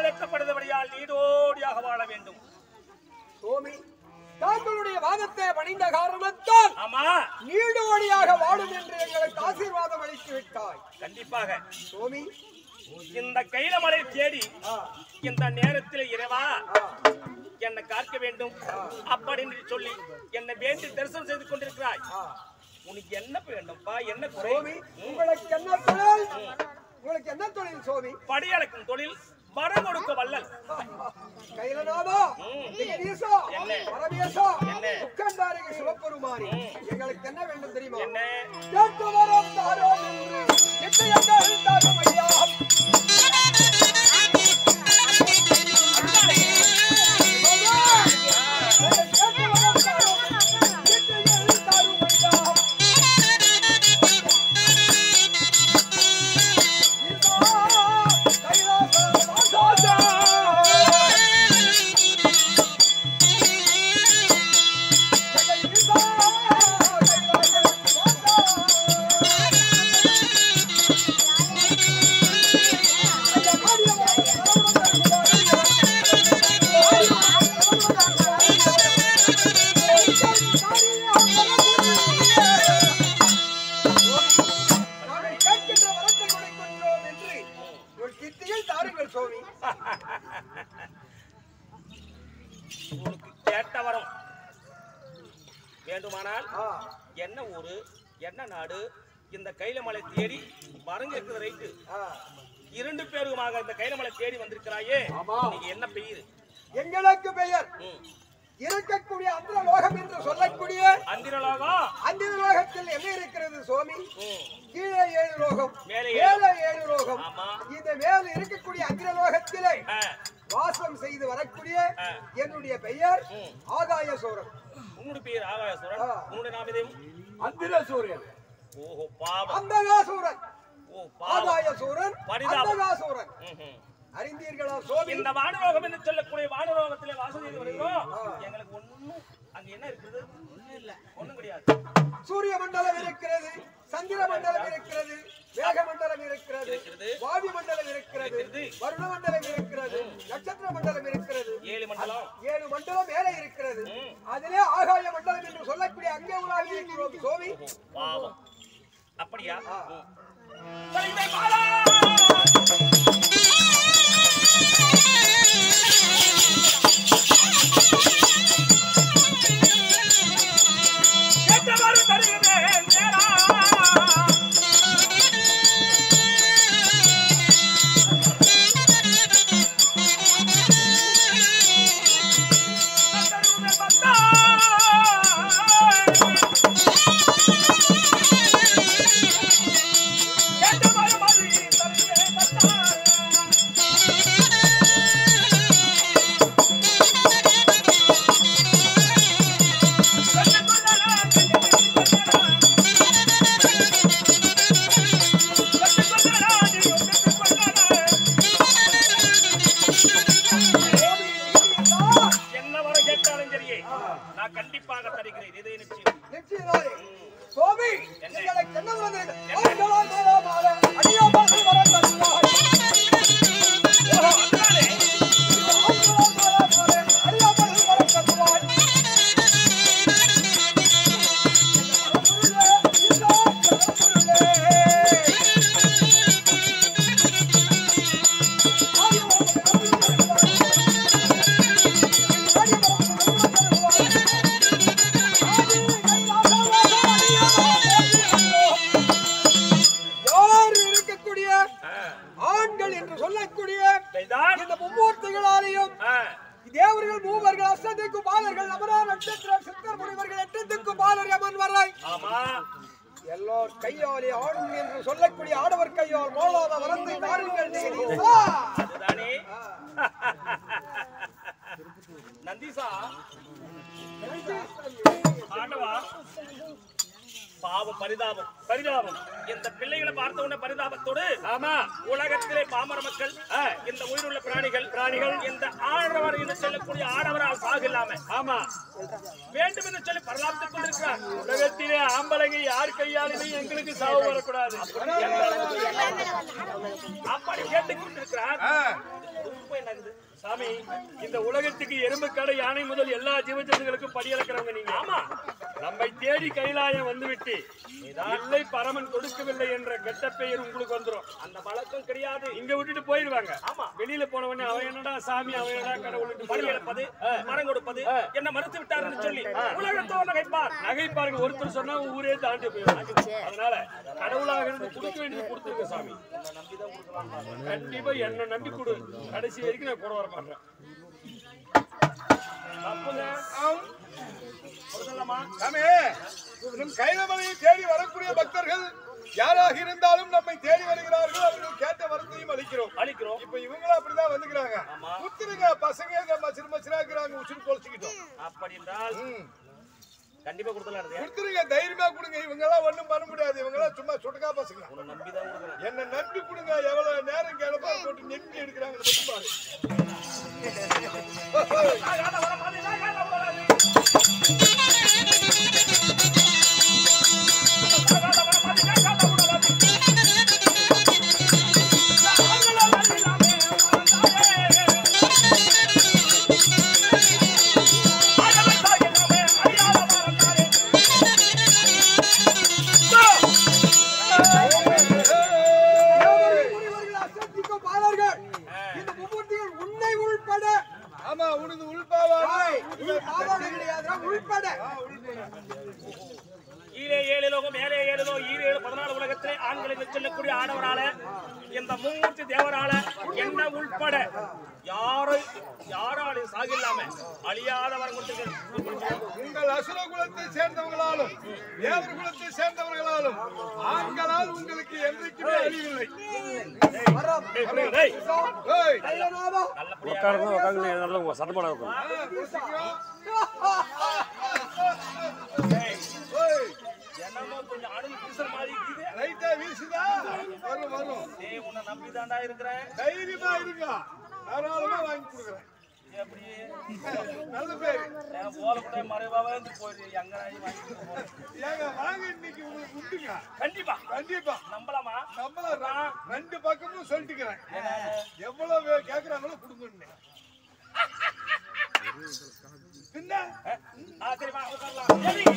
வைக்கப்படுதபடியால் நீடோடியாக வாழ வேண்டும் சுவாமி தாங்களுடைய வாதத்தை பணிந்த காரணத்தால் ஆமா நீடோடியாக வாழும் என்று எங்களுக்கு ஆசீர்வாதம் அளித்து விட்டாய் கண்டிப்பாக சுவாமி இந்த கைலமலை தேடி ஆ, இந்த நேரத்தில் இறைவா ஆ, என்னை காக்க வேண்டும் அப்படின்னு சொல்லி என்னை வேண்டி தரிசனம் செய்து கொண்டிருக்கிறாய் ஆ. உனக்கு என்ன வேண்டும்பா என்ன குறை சுவாமி உங்களுக்கு என்ன தொழில் உங்களுக்கு என்ன தொழில் சுவாமி படியளக்கும் தொழில் வரம் கொடுக்க வல்லல் கைலநாதா ம். ஜெகதீசா என்ன? பரமேசா என்ன? உட்கார்ந்தாருங்க சிவபெருமானி எங்களுக்கு என்ன வேண்டும் தெரியுமா என்ன கேட்டு வரம் தாரோ என்று நிச்சயங்கள் தாரும் ஐயா கேட்டு வரம் தாரோ நிச்சயங்கள் தாரும் ஐயா நாங்கள் கேட்கின்ற வரத்தை கொடுக்கின்றோம் என்று ஒரு கித்தியில் தாருங்கள் சுவாமி உனக்கு கேட்ட வரம் வேண்டுமானால் ஆ, என்ன ஊரு என்ன நாடு இந்த கைலமலை தேடி வரம் கேட்கிறது ரைட்டு ஆ. இரண்டு பேருமாக இந்த கைலமலை தேடி வந்திருக்கிறாயே ஆமா. நீங்க என்ன பெயர் எங்களுக்கு பெயர் ம். இருக்கக்கூடிய அந்த லோகம் என்று சொல்லக்கூடிய அந்திரலோகம் அந்த லோகத்தில் என்ன இருக்கிறது சுவாமி ம். கீழே ஏழு லோகம் மேலே மேலே ஏழு லோகம் ஆமா. இந்த மேல இருக்கக்கூடிய அகில லோகத்திலே ஆ, வாசம் செய்து வரக்கூடிய ஆ. என்னுடைய பெயர் ம். ஆகாய சோரன் உன்னுடைய பெயர் ஆகாயசுரன் ஆ. உன்னுடைய நாம எதுவும் அந்திர சூரியன் ஓஹோ பாவம் அந்தகாசூரன் ஓ பாவம் ஆகாய சூரன் பரிதாபம். அந்தகாசூரன் ம்ஹும். அறிந்தீர்களா சுவாமி இந்த வானலோகம் என்று சொல்லக்கூடிய வானலோகத்திலே வாசம் செய்து வருகிறோம் ஆ. எங்களுக்கு ஒண்ணும் அங்க என்ன இருக்குது ஒண்ணும் கிடையாது சூரிய மண்டலம் இருக்கிறது சந்திர மண்டலம் இருக்கிறது வேக மண்டலம் இருக்கிறது இருக்கிறது. வாயு மண்டலம் இருக்கிறது இருக்கிறது. வருண மண்டலம் இருக்கிறது நட்சத்திர மண்டலம் இருக்கிறது ஏழு மண்டலம் ஏழு மண்டலம் மேலே இருக்கிறது ம். அதிலே ஆகாய மண்டலம் என்று சொல்லக்கூடிய அங்கே உலாவி இருக்கிறோம் சோமி பாவம் அப்படியா ஆ. ம். தலைமை பாலா! கேட்டவாறு தருகிறேன் நேரா. தருகிறேன் பத்தா. கேட்டவாறு மறுவி தருகிறேன் பத்தா. சோமி இருக்கிறீர்களா? என்ன வர கேட்டாலும் சரியே நான் கண்டிப்பாக தருகிறேன் இதை நிச்சயம் நிச்சயமாய். சோமி என்ன? உங்களுக்கு என்ன வந்தது? ஆண்டவா தேவமால, அடியோபாசை வரம் தந்தாய். ஓஹோ, அதனாலே ஆண்டவா தேவமால, அடியோபாசை வரம் தந்தாய். பரம்பொருளே, இதோ பரம்பொருளே. யார் இருக்கக்கூடிய ஆ, ஆண்கள் என்று சொல்லக்கூடிய இதைதான், இந்த மும்மூர்த்திகளாலேயும் ஆ, தேவர்கள் மூவர்கள் அஷ்டதிக்கு பாலர்கள் அமரா நட்சத்திரம் சித்தர் முனிவர்கள் எட்டத்துக்கு பாலர் அமன் வரை ஆமா எல்லோர் கையாலே ஆடும் என்று சொல்லக்கூடிய ஆடவர் கையால் மோளாத வரந்தை தாருங்கள் ஜெகதீசா. அதுதானே நந்தீசா ஆண்டவா பாவம் பரிதாபம் பரிதாபம் இந்த பிள்ளைகளை பார்த்த உடனே பரிதாபத்தோடு ஆமா உலகத்திலே பாமர மக்கள் ஆ, இந்த உயிருள்ள பிராணிகள் பிராணிகள் இந்த ஆடவர் என்று சொல்லக்கூடிய ஆடவரால் சாகில்லாம ஆமா வேண்டும் என்று சொல்லி பரலாத்துக் கொண்டிருக்கிறார் உலகத்திலே ஆம்பளைங்க யார் கையாலுமே எங்களுக்கு சாவு வரக்கூடாது அப்படி கேட்டுக் கொண்டிருக்கிறார் ஆ, ரொம்ப என்னது சாமி இந்த உலகத்துக்கு எறும்பு கடை யானை முதல் எல்லா ஜீவஜந்துகளுக்கும் படியளக்கிறவங்க நீங்க ஆமா நம்மை தேடி கைலாயம் வந்துவிட்டு இல்லை பரமன் கொடுக்கவில்லை என்ற கெட்ட பெயர் உங்களுக்கு வந்துரும் அந்த வழக்கம் கிடையாது இங்க விட்டுட்டு போயிடுவாங்க ஆமா. வெளியில போனவனே அவன் என்னடா சாமி அவன் என்னடா கடவுள் பணி எடுப்பது மரம் கொடுப்பது என்ன மறுத்து விட்டாருன்னு சொல்லி உலகத்தோடு நகைப்பார் நகைப்பாருங்க ஒருத்தர் சொன்னா ஊரே தாண்டி போயிடும் அதனால கடவுளாக இருந்து கொடுக்க வேண்டியது கொடுத்துருங்க சாமி கண்டிப்பா என்ன நம்பி கொடு கடைசி வரைக்கும் நான் கூட வர மாட்டேன் தப்புங்க ஆம். சொல்லலாமா சாமி, நம் கைலமலையை தேடி வரக்கூடிய பக்தர்கள் யாராக இருந்தாலும் நம்மை தேடி வருகிறார்கள் அவர்கள் கேட்ட வரத்தையும் அளிக்கிறோம் அழிக்கிறோம் இப்ப இவங்களும் அப்படிதான் வந்துக்கிறாங்க ஆமா. குத்துருங்க பசங்க நம்ம சிறும சிறாக்குறாங்க உசுறு பொழிச்சுக்கிட்டோம் அப்படி என்றால் ம். கண்டிப்பா கொடுத்துலாம் கொடுத்துருங்க தைரியமா கொடுங்க இவங்க எல்லாம் ஒண்ணும் பண்ண முடியாது இவங்க எல்லாம் சும்மா சுடுக்கா பசங்க உன்னை நம்பிதான் கொடுக்குறேன் என்ன நம்பி கொடுங்க எவ்வளவு நேரம் கேளப்பா போட்டு நெம்பி எடுக்கிறாங்க மட்டும் பாரு ஆகாத வர மாதிரி ஆகாத வராது. ஆகாத வர மாதிரி ஆகாத வராது. ஆகல வந்திலாமே வந்தாரே. ஆகல சாகிலாமே அறியாத வந்தாரே. முனிவர்கள் அசத்திக்கும் பாலர்கள் இந்த மும்மூர்த்திகள் உன்னை உள்பட ஆமா உனது உள்பாவா உள்பட கீழே ஏழு லோகம் மேலே ஏழு லோகம் ஈர ஏழு பதினாலு உலகத்திலே ஆண்களை சொல்லக்கூடிய ஆடவரால இந்த மும்மூர்த்தி தேவரால என்ன உள்பட யாரும் யாராலும் சாகில்லாம அழியாத வரம் கொடுத்திருக்கிறார். உங்கள் அசுர குலத்தை சேர்ந்தவர்களாலும் தேவர் குலத்தை சேர்ந்தவர்களாலும் ஆண்களால் உங்களுக்கு என்றைக்குமே அழிவில்லை டேய், ஏய், உட்காருங்க உட்காருங்க நல்லா சத்தப்பட இருக்கும் ஆ, பேசிக்கோ. ஏய், ஏய், என்னமோ கொஞ்சம் அணுகு பூசுற மாதிரி இருக்குது. லைட்டா வீசுதா வரும் வரும் ஏய், உன்னை நம்பிதான்டா இருக்கிறேன் தைரியமா இருங்க தாராளமா வாங்கி கொடுக்குறேன் எப்படி நல்ல பேரு என் போல கூட மறைவாவே இருந்து போயிரு எங்க வாங்கி போறேன். ஏங்க வாங்க இன்னைக்கு உங்களுக்கு உண்டுங்க கண்டிப்பா கண்டிப்பா நம்பலாமா நம்மள நான் ரெண்டு பக்கமும் சொல்லிட்டுக்கிறேன் எவ்வளவு கேக்குறாங்களோ கொடுங்கன்னு பின்ன ஆ, சரி வா உட்காரலாம் சரி